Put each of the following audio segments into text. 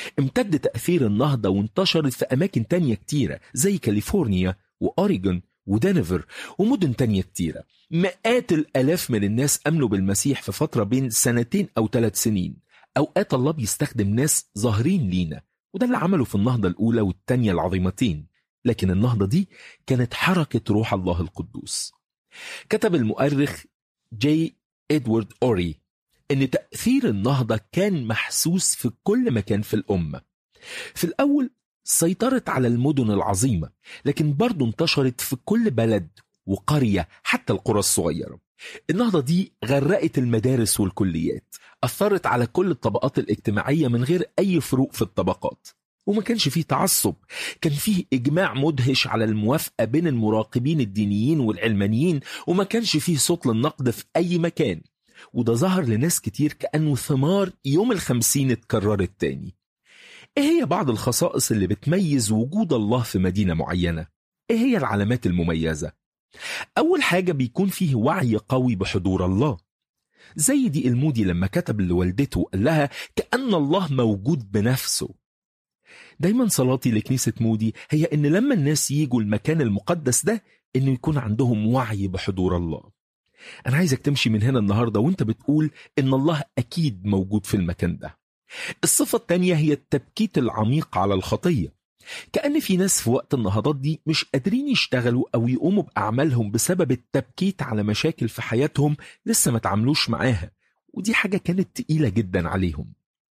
امتد تأثير النهضة وانتشرت في أماكن تانية كتيرة زي كاليفورنيا وأوريجون ودنفر ومدن تانية كتيرة مئات الآلاف من الناس أمنوا بالمسيح في فترة بين سنتين أو ثلاث سنين أوقات الله بيستخدم ناس ظاهرين لينا وده اللي عمله في النهضة الأولى والتانية العظيمتين لكن النهضة دي كانت حركة روح الله القدوس كتب المؤرخ جي إدوارد أوري إن تأثير النهضة كان محسوس في كل مكان في الأمة في الأول سيطرت على المدن العظيمة لكن برضه انتشرت في كل بلد وقرية حتى القرى الصغيرة النهضة دي غرقت المدارس والكليات أثرت على كل الطبقات الاجتماعية من غير أي فروق في الطبقات وما كانش فيه تعصب كان فيه إجماع مدهش على الموافقة بين المراقبين الدينيين والعلمانيين وما كانش فيه صوت للنقد في أي مكان وده ظهر لناس كتير كأنه ثمار يوم الخمسين اتكررت تاني ايه هي بعض الخصائص اللي بتميز وجود الله في مدينة معينة؟ ايه هي العلامات المميزة؟ أول حاجة بيكون فيه وعي قوي بحضور الله زي دي المودي لما كتب لوالدته قال لها كأن الله موجود بنفسه دايما صلاتي لكنيسة مودي هي إن لما الناس يجوا المكان المقدس ده إنه يكون عندهم وعي بحضور الله أنا عايزك تمشي من هنا النهاردة وانت بتقول إن الله أكيد موجود في المكان ده الصفة التانية هي التبكيت العميق على الخطية كأن في ناس في وقت النهضات دي مش قادرين يشتغلوا أو يقوموا بأعمالهم بسبب التبكيت على مشاكل في حياتهم لسه ما تعاملوش معاها ودي حاجة كانت تقيلة جدا عليهم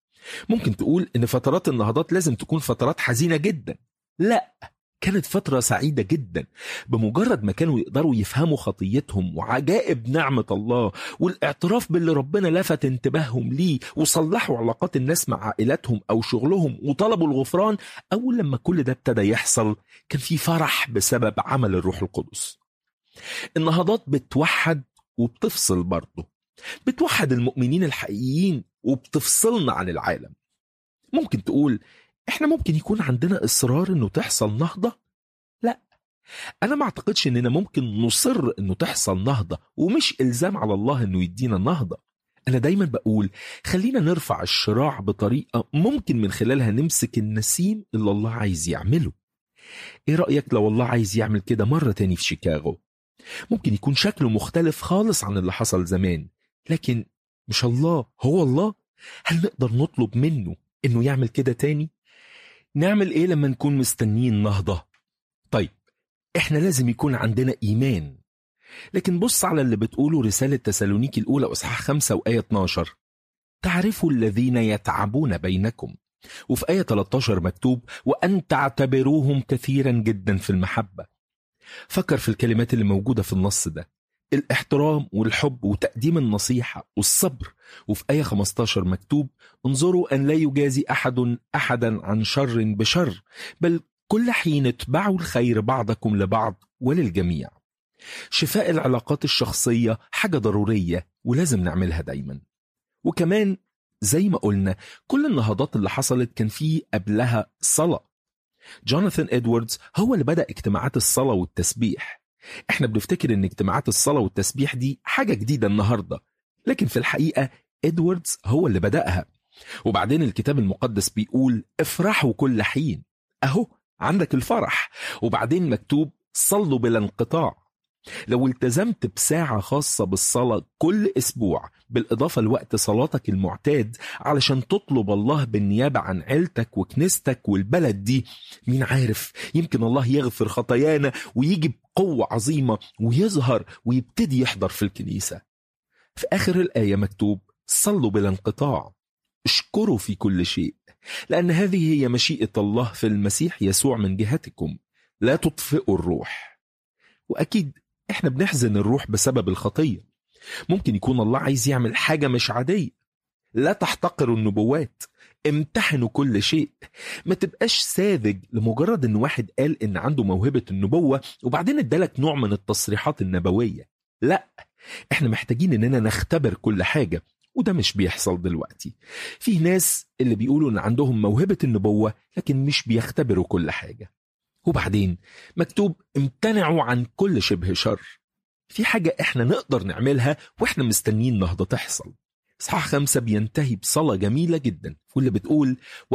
ممكن تقول إن فترات النهضات لازم تكون فترات حزينة جدا لا كانت فترة سعيدة جدا بمجرد ما كانوا يقدروا يفهموا خطيتهم وعجائب نعمة الله والاعتراف باللي ربنا لفت انتباههم ليه وصلحوا علاقات الناس مع عائلاتهم أو شغلهم وطلبوا الغفران أول لما كل ده ابتدى يحصل كان في فرح بسبب عمل الروح القدس النهضات بتوحد وبتفصل برضه بتوحد المؤمنين الحقيقيين وبتفصلنا عن العالم ممكن تقول احنا ممكن يكون عندنا اصرار انه تحصل نهضه لا انا ما اعتقدش اننا ممكن نصر انه تحصل نهضه ومش الزام على الله انه يدينا النهضه انا دايما بقول خلينا نرفع الشراع بطريقه ممكن من خلالها نمسك النسيم اللي الله عايز يعمله ايه رايك لو الله عايز يعمل كده مره تاني في شيكاغو ممكن يكون شكله مختلف خالص عن اللي حصل زمان لكن مش الله هو الله هل نقدر نطلب منه انه يعمل كده تاني نعمل ايه لما نكون مستنيين نهضة طيب احنا لازم يكون عندنا ايمان لكن بص على اللي بتقوله رسالة تسالونيكي الأولى أصحاح 5 وآية 12 تعرفوا الذين يتعبون بينكم وفي آية 13 مكتوب وأن تعتبروهم كثيرا جدا في المحبة فكر في الكلمات اللي موجودة في النص ده الاحترام والحب وتقديم النصيحة والصبر وفي آية 15 مكتوب انظروا أن لا يجازي أحد أحدا عن شر بشر بل كل حين اتبعوا الخير بعضكم لبعض وللجميع شفاء العلاقات الشخصية حاجة ضرورية ولازم نعملها دايما وكمان زي ما قلنا كل النهضات اللي حصلت كان فيه قبلها صلاة جوناثان إدواردز هو اللي بدأ اجتماعات الصلاة والتسبيح احنا بنفتكر ان اجتماعات الصلاة والتسبيح دي حاجة جديدة النهاردة لكن في الحقيقة إدواردز هو اللي بدأها وبعدين الكتاب المقدس بيقول افرحوا كل حين اهو عندك الفرح وبعدين مكتوب صلوا بلا انقطاع لو التزمت بساعة خاصة بالصلاة كل أسبوع بالإضافة لوقت صلاتك المعتاد علشان تطلب الله بالنيابة عن عيلتك وكنيستك والبلد دي مين عارف يمكن الله يغفر خطايانا ويجي بقوة عظيمة ويظهر ويبتدي يحضر في الكنيسة في آخر الآية مكتوب صلوا بلا انقطاع اشكروا في كل شيء لأن هذه هي مشيئة الله في المسيح يسوع من جهتكم لا تطفئوا الروح وأكيد احنا بنحزن الروح بسبب الخطية ممكن يكون الله عايز يعمل حاجة مش عادية لا تحتقروا النبوات امتحنوا كل شيء ما تبقاش ساذج لمجرد ان واحد قال ان عنده موهبة النبوة وبعدين ادالك نوع من التصريحات النبوية لا احنا محتاجين اننا نختبر كل حاجة وده مش بيحصل دلوقتي في ناس اللي بيقولوا ان عندهم موهبة النبوة لكن مش بيختبروا كل حاجة وبعدين مكتوب امتنعوا عن كل شبه شر في حاجة احنا نقدر نعملها واحنا مستنيين نهضة تحصل اصحاح خمسة بينتهي بصلاة جميلة جدا واللي بتقول